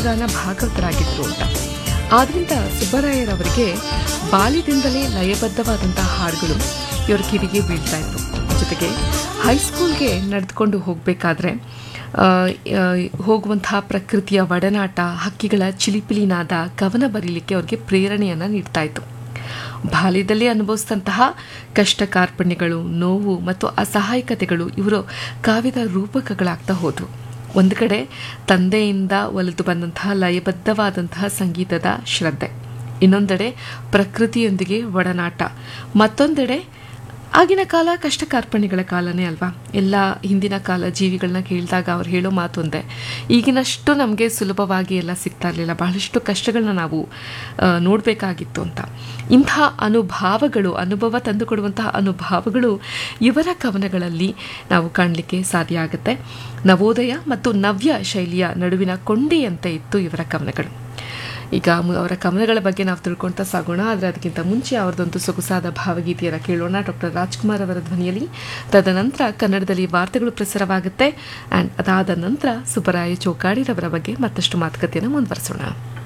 ಯಕ್ಷಗಾನ ಭಾಗವತರಾಗಿದ್ದರು ಅಂತ ಆದ್ರಿಂದ ಸುಬ್ಬರಾಯರವರಿಗೆ ಬಾಲ್ಯದಿಂದಲೇ ಲಯಬದ್ಧವಾದಂತಹ ಹಾಡುಗಳು ಇವರ ಕಿವಿಗೆ ಬೀಳ್ತಾ ಇತ್ತು ಜೊತೆಗೆ ಹೈಸ್ಕೂಲ್ಗೆ ನಡೆದುಕೊಂಡು ಹೋಗಬೇಕಾದ್ರೆ ಹೋಗುವಂತಹ ಪ್ರಕೃತಿಯ ಒಡನಾಟ ಹಕ್ಕಿಗಳ ಚಿಲಿಪಿಲಿನಾದ ಕವನ ಬರೀಲಿಕ್ಕೆ ಅವ್ರಿಗೆ ಪ್ರೇರಣೆಯನ್ನು ನೀಡ್ತಾ ಇತ್ತು ಬಾಲ್ಯದಲ್ಲಿ ಅನುಭವಿಸಿದಂತಹ ಕಷ್ಟ ಕಾರ್ಪಣ್ಯಗಳು ನೋವು ಮತ್ತು ಅಸಹಾಯಕತೆಗಳು ಇವರು ಕಾವ್ಯದ ರೂಪಕಗಳಾಗ್ತಾ ಹೋದವು ಒಂದು ಕಡೆ ತಂದೆಯಿಂದ ಒಲಿದು ಬಂದಂತಹ ಲಯಬದ್ಧವಾದಂತಹ ಸಂಗೀತದ ಶ್ರದ್ಧೆ ಇನ್ನೊಂದೆಡೆ ಪ್ರಕೃತಿಯೊಂದಿಗೆ ಒಡನಾಟ ಮತ್ತೊಂದೆಡೆ ಆಗಿನ ಕಾಲ ಕಷ್ಟ ಕಾರ್ಪಣ್ಯಗಳ ಕಾಲನೇ ಅಲ್ವಾ ಎಲ್ಲ ಹಿಂದಿನ ಕಾಲ ಜೀವಿಗಳನ್ನ ಕೇಳಿದಾಗ ಅವ್ರು ಹೇಳೋ ಮಾತೊಂದೇ ಈಗಿನಷ್ಟು ನಮಗೆ ಸುಲಭವಾಗಿ ಎಲ್ಲ ಸಿಗ್ತಾ ಇರಲಿಲ್ಲ ಬಹಳಷ್ಟು ಕಷ್ಟಗಳನ್ನ ನಾವು ನೋಡಬೇಕಾಗಿತ್ತು ಅಂತ ಇಂಥ ಅನುಭಾವಗಳು ಅನುಭವ ತಂದುಕೊಡುವಂತಹ ಅನುಭಾವಗಳು ಇವರ ಕವನಗಳಲ್ಲಿ ನಾವು ಕಾಣಲಿಕ್ಕೆ ಸಾಧ್ಯ ಆಗುತ್ತೆ ನವೋದಯ ಮತ್ತು ನವ್ಯ ಶೈಲಿಯ ನಡುವಿನ ಕೊಂಡಿಯಂತೆ ಇತ್ತು ಇವರ ಕವನಗಳು ಈಗ ಅವರ ಕವನಗಳ ಬಗ್ಗೆ ನಾವು ತಿಳ್ಕೊಳ್ತಾ ಸಾಗೋಣ ಆದರೆ ಅದಕ್ಕಿಂತ ಮುಂಚೆ ಅವರದೊಂದು ಸೊಗಸಾದ ಭಾವಗೀತೆಯನ್ನು ಕೇಳೋಣ ಡಾಕ್ಟರ್ ರಾಜ್ಕುಮಾರ್ ಅವರ ಧ್ವನಿಯಲ್ಲಿ ತದನಂತರ ಕನ್ನಡದಲ್ಲಿ ವಾರ್ತೆಗಳು ಪ್ರಸಾರವಾಗುತ್ತೆ ಆ್ಯಂಡ್ ಅದಾದ ನಂತರ ಸುಬ್ಬರಾಯ ಚೌಕಾಡಿರವರ ಬಗ್ಗೆ ಮತ್ತಷ್ಟು ಮಾತುಕತೆಯನ್ನು ಮುಂದುವರಿಸೋಣ